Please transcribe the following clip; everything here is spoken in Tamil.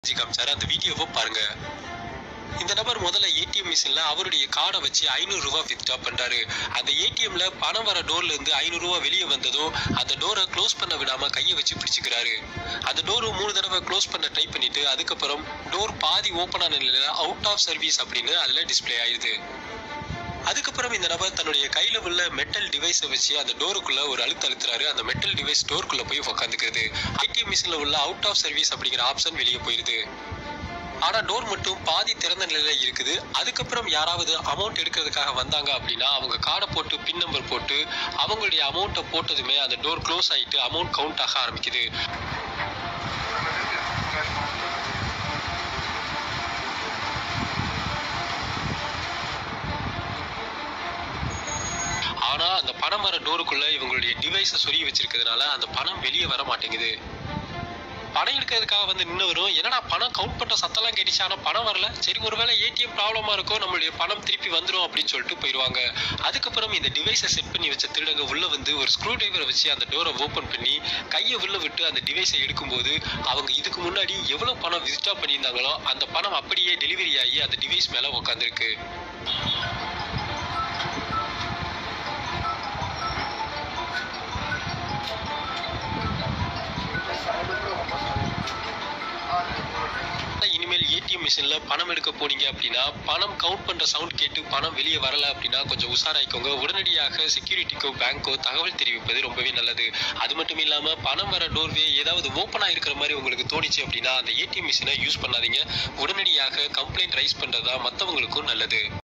செஞ்சு காமிச்சாரு அந்த வீடியோவை பாருங்க இந்த நபர் முதல்ல ஏடிஎம் மிஷின்ல அவருடைய கார்டை வச்சு ஐநூறு ரூபாய் வித்ட்ரா பண்றாரு அந்த ஏடிஎம்ல பணம் வர டோர்ல இருந்து ஐநூறு ரூபாய் வெளியே வந்ததும் அந்த டோரை க்ளோஸ் பண்ண விடாம கையை வச்சு பிடிச்சுக்கிறாரு அந்த டோர் மூணு தடவை க்ளோஸ் பண்ண ட்ரை பண்ணிட்டு அதுக்கப்புறம் டோர் பாதி ஓப்பன் ஆன நிலையில அவுட் ஆஃப் சர்வீஸ் அப்படின்னு அதுல டிஸ்ப்ளே ஆயிருது அதுக்கப்புறம் இந்த நபர் தன்னுடைய கையில உள்ள மெட்டல் டிவைஸை வச்சு அந்த டோருக்குள்ள ஒரு அழுத்து அழுத்துறாரு அந்த மெட்டல் டிவைஸ் டோருக்குள்ள போய் உட்காந்துக்கிறது ஏடிஎம் மிஷின்ல உள்ள அவுட் ஆஃப் சர்வீஸ் அப்படிங்கிற ஆப்ஷன் வெளியே போயிருது ஆனா டோர் மட்டும் பாதி திறந்த நிலையில இருக்குது அதுக்கப்புறம் யாராவது அமௌண்ட் எடுக்கிறதுக்காக வந்தாங்க அப்படின்னா அவங்க கார்டை போட்டு பின் நம்பர் போட்டு அவங்களுடைய அமௌண்ட்டை போட்டதுமே அந்த டோர் க்ளோஸ் ஆயிட்டு அமௌண்ட் கவுண்ட் ஆக ஆரம்பிக்குது ஆனா அந்த பணம் வர டோருக்குள்ள இவங்களுடைய டிவைஸை சொருகி வச்சிருக்கிறதுனால அந்த பணம் வெளியே வர மாட்டேங்குது பணம் எடுக்கிறதுக்காக வந்து நின்னவரும் என்னடா பணம் கவுண்ட் பண்ற சத்தம்லாம் கேட்டுச்சு ஆனா பணம் வரல சரி ஒருவேளை ஏடிஎம் ப்ராப்ளமா இருக்கும் நம்மளுடைய பணம் திருப்பி வந்துடும் அப்படின்னு சொல்லிட்டு போயிடுவாங்க அதுக்கப்புறம் இந்த டிவைஸை செட் பண்ணி வச்ச திருடங்க உள்ள வந்து ஒரு ஸ்க்ரூ டிரைவரை வச்சு அந்த டோரை ஓபன் பண்ணி கையை உள்ள விட்டு அந்த டிவைஸை எடுக்கும்போது அவங்க இதுக்கு முன்னாடி எவ்வளவு பணம் வித்ட்ரா பண்ணியிருந்தாங்களோ அந்த பணம் அப்படியே டெலிவரி ஆகி அந்த டிவைஸ் மேல உட்காந்துருக்கு இனிமேல் ஏடிஎம் மிஷின்ல பணம் எடுக்க போனீங்க அப்படின்னா பணம் கவுண்ட் பண்ற சவுண்ட் கேட்டு பணம் வெளியே வரல அப்படின்னா கொஞ்சம் உஷாராய்க்கோங்க உடனடியாக செக்யூரிட்டிக்கோ பேங்க்கோ தகவல் தெரிவிப்பது ரொம்பவே நல்லது அது மட்டும் இல்லாம பணம் வர டோர்வே ஏதாவது ஓப்பனா இருக்கிற மாதிரி உங்களுக்கு தோணுச்சு அப்படின்னா அந்த ஏடிஎம் மிஷினை யூஸ் பண்ணாதீங்க உடனடியாக கம்ப்ளைண்ட் ரைஸ் பண்றதா மற்றவங்களுக்கும் நல்லது